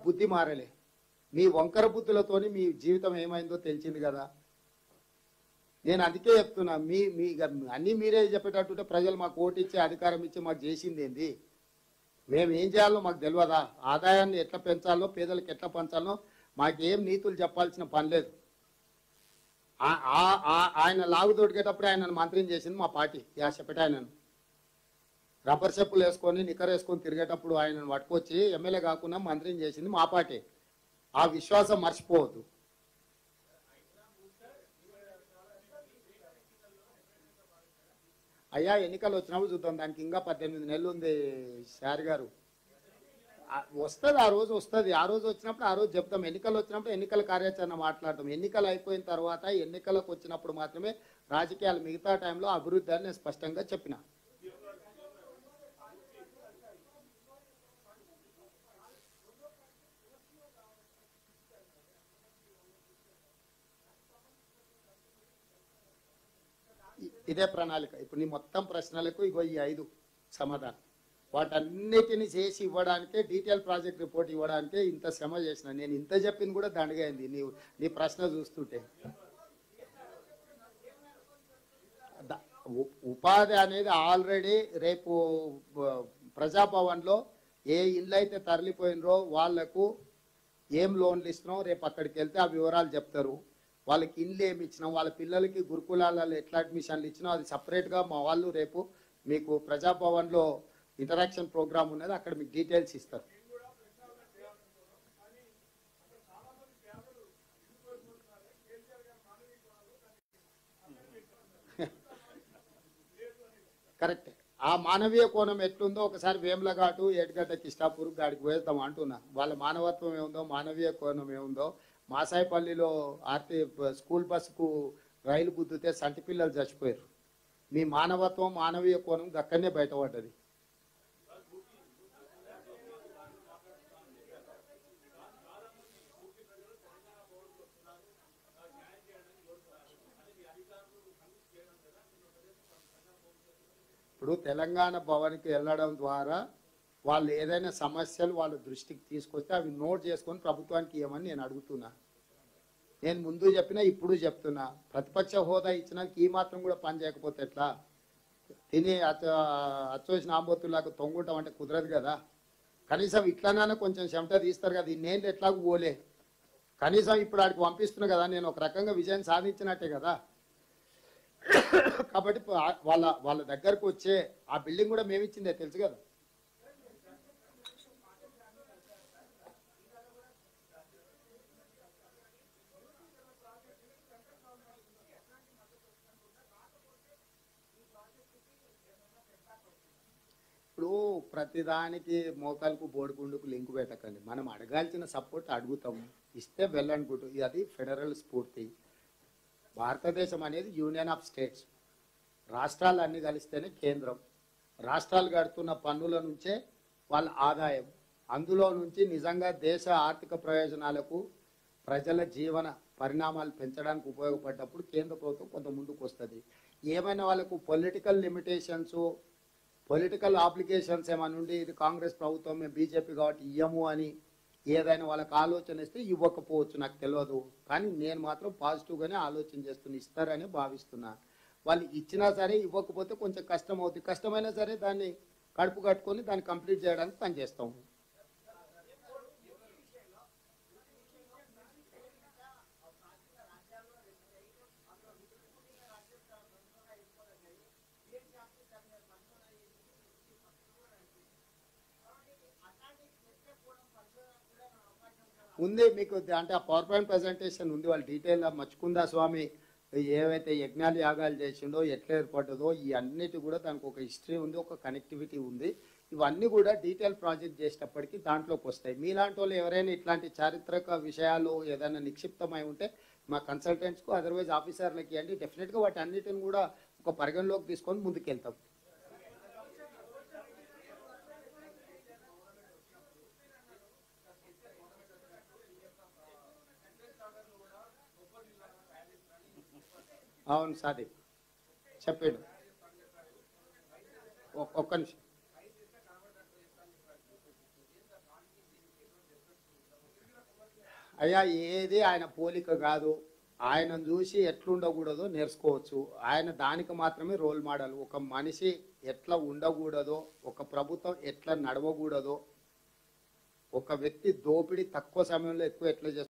బుద్ధి మారలే మీ వంకర బుద్ధులతోని మీ జీవితం ఏమైందో తెలిసింది కదా నేను అందుకే చెప్తున్నా మీ మీ అన్ని మీరే చెప్పేటట్టుంటే ప్రజలు మాకు ఓటు ఇచ్చి అధికారం ఇచ్చి మాకు చేసింది ఏంది మేము ఏం చేయాలో మాకు తెలియదా ఆదాయాన్ని ఎట్లా పెంచాలో పేదలకు ఎట్లా పంచాలో మాకేం నీతులు చెప్పాల్సిన పని లేదు ఆ- ఆ- ఆ- ఆయన లాగు దొరికేటప్పుడు ఆయన మంత్రిని చేసింది మా పార్టీ యాసపెట్టి ఆయనను రబ్బర్ చెప్పులు వేసుకొని నిక్కర్ వేసుకొని తిరిగేటప్పుడు ఆయనను పట్టుకొచ్చి ఎమ్మెల్యే కాకుండా మంత్రిని చేసింది మా పార్టీ ఆ విశ్వాసం మర్చిపోవద్దు అయ్యా ఎన్నికలు వచ్చినప్పుడు చూద్దాం దానికి ఇంకా పద్దెనిమిది నెలలు ఉంది సార్ గారు వస్తుంది ఆ రోజు వస్తుంది ఆ రోజు వచ్చినప్పుడు ఆ రోజు చెప్తాం ఎన్నికలు వచ్చినప్పుడు ఎన్నికల కార్యాచరణ మాట్లాడతాం ఎన్నికలు అయిపోయిన తర్వాత ఎన్నికలకు వచ్చినప్పుడు మాత్రమే రాజకీయాలు మిగతా టైంలో అభివృద్ధి అని నేను స్పష్టంగా చెప్పిన ఇ- ఇదే ప్రణాళిక ఇప్పుడు నీ మొత్తం ప్రశ్నలకు ఇగో ఈ ఐదు సమాధానం వాటన్నిటిని చేసి ఇవ్వడానికే డీటెయిల్ ప్రాజెక్ట్ రిపోర్ట్ ఇవ్వడానికే ఇంత శ్రమ చేసిన నేను ఇంత చెప్పింది కూడా దండగా అయింది నీ నీ ప్రశ్న చూస్తుంటే ద- ఉ- ఉపాధి అనేది ఆల్రెడీ రేపు బ- ప్రజాభవన్లో ఏ ఇల్లు అయితే తరలిపోయినరో వాళ్లకు ఏం లోన్లు ఇస్తున్నాం రేపు అక్కడికి వెళ్తే ఆ వివరాలు చెప్తారు వాళ్ళకి ఇల్లు ఏమి ఇచ్చినాం వాళ్ళ పిల్లలకి గురుకులాలలో ఎట్లా అడ్మిషన్లు ఇచ్చినాం అది సపరేట్గా మా వాళ్ళు రేపు మీకు ప్రజాభవన్లో ఇంటరాక్షన్ ప్రోగ్రామ్ ఉన్నది అక్కడ మీకు డీటెయిల్స్ ఇస్తారు కరెక్ట్ ఆ మానవీయ కోణం ఎట్లుందో ఒకసారి వేములఘాటు ఏటిగడ్డ కిష్టాపూర్ గాడికి వేద్దాం అంటున్నా వాళ్ళ మానవత్వం ఏముందో మానవీయ కోణం ఏముందో మాసాయిపల్లిలో ఆర్టీ స్కూల్ బస్సుకు రైలు గుద్దితే సంటి పిల్లలు చచ్చిపోయారు మీ మానవత్వం మానవీయ కోణం అక్కడనే బయటపడ్డది ఇప్పుడు తెలంగాణ భవన్కి వెళ్ళడం ద్వారా వాళ్ళు ఏదైనా సమస్యలు వాళ్ళ దృష్టికి తీసుకొస్తే అవి నోట్ చేసుకొని ప్రభుత్వానికి ఇవ్వమని నేను అడుగుతున్నా నేను ముందు చెప్పినా ఇప్పుడు చెప్తున్నా ప్రతిపక్ష హోదా ఇచ్చినాక ఈ మాత్రం కూడా పని చేయకపోతే ఎట్లా తిని అచ్చ అచ్చోసిన ఆంబోతులాగా తొంగుంటాం అంటే కుదరదు కదా కనీసం ఇట్లానైనా కొంచెం చెమట తీస్తారు కదా నేను ఎట్లాగూ పోలే కనీసం ఇప్పుడు ఆడికి పంపిస్తున్నా కదా నేను ఒక రకంగా విజయం సాధించినట్టే కదా కాబట్టి ప- వాళ్ళ వాళ్ళ దగ్గరకు వచ్చే ఆ బిల్డింగ్ కూడా మేమిచ్చిందే తెలుసు కదా ఇప్పుడు ప్రతిదానికి మోకాలకు బోడిగుండుకు లింకు పెట్టకండి మనం అడగాల్సిన సపోర్ట్ అడుగుతాం ఇస్తే వెళ్ళనుకుంటూ అది ఫెడరల్ స్ఫూర్తి భారతదేశం అనేది యూనియన్ ఆఫ్ స్టేట్స్ రాష్ట్రాలు అన్ని కలిస్తేనే కేంద్రం రాష్ట్రాలు కడుతున్న పన్నుల నుంచే వాళ్ళ ఆదాయం అందులో నుంచి నిజంగా దేశ ఆర్థిక ప్రయోజనాలకు ప్రజల జీవన పరిణామాలు పెంచడానికి ఉపయోగపడ్డప్పుడు కేంద్ర ప్రభుత్వం కొంత ముందుకు వస్తుంది ఏమైనా వాళ్ళకు పొలిటికల్ లిమిటేషన్స్ పొలిటికల్ అప్లికేషన్స్ ఏమైనా ఉండి ఇది కాంగ్రెస్ ప్రభుత్వం మేము బీజేపీ కాబట్టి ఇయ్యము అని ఏదైనా వాళ్ళకి ఆలోచన ఇస్తే ఇవ్వకపోవచ్చు నాకు తెలియదు కానీ నేను మాత్రం పాజిటివ్గానే ఆలోచన చేస్తున్నా ఇస్తారని భావిస్తున్నా వాళ్ళు ఇచ్చినా సరే ఇవ్వకపోతే కొంచెం కష్టం అవుతుంది కష్టమైనా సరే దాన్ని కడుపు కట్టుకొని దాన్ని కంప్లీట్ చేయడానికి పనిచేస్తాం ఉంది మీకు అంటే ఆ పవర్ పాయింట్ ప్రజెంటేషన్ ఉంది వాళ్ళ డీటెయిల్ మచ్చుకుందా స్వామి ఏవైతే యజ్ఞాలు యాగాలు చేసిండో ఎట్లా ఏర్పడ్డదో ఈ అన్నిటి కూడా దానికి ఒక హిస్టరీ ఉంది ఒక కనెక్టివిటీ ఉంది ఇవన్నీ కూడా డీటెయిల్ ప్రాజెక్ట్ చేసేటప్పటికి దాంట్లోకి వస్తాయి మీలాంటి వాళ్ళు ఎవరైనా ఇట్లాంటి చారిత్రక విషయాలు ఏదైనా నిక్షిప్తమై ఉంటే మా కన్సల్టెంట్స్కు అదర్వైజ్ ఆఫీసర్లకి ఇవ్వండి డెఫినెట్గా వాటి అన్నిటిని కూడా ఒక పరిగణలోకి తీసుకొని ముందుకెళ్తాం అవును సాది చెప్పాడు ఒ- ఒక్క నిమిషం అయ్యా ఏది ఆయన పోలిక కాదు ఆయన చూసి ఎట్లుండకూడదో నేర్చుకోవచ్చు ఆయన దానికి మాత్రమే రోల్ మోడల్ ఒక మనిషి ఎట్లా ఉండకూడదో ఒక ప్రభుత్వం ఎట్లా నడవకూడదో ఒక వ్యక్తి దోపిడీ తక్కువ సమయంలో ఎక్కువ ఎట్లా చేస్తుందో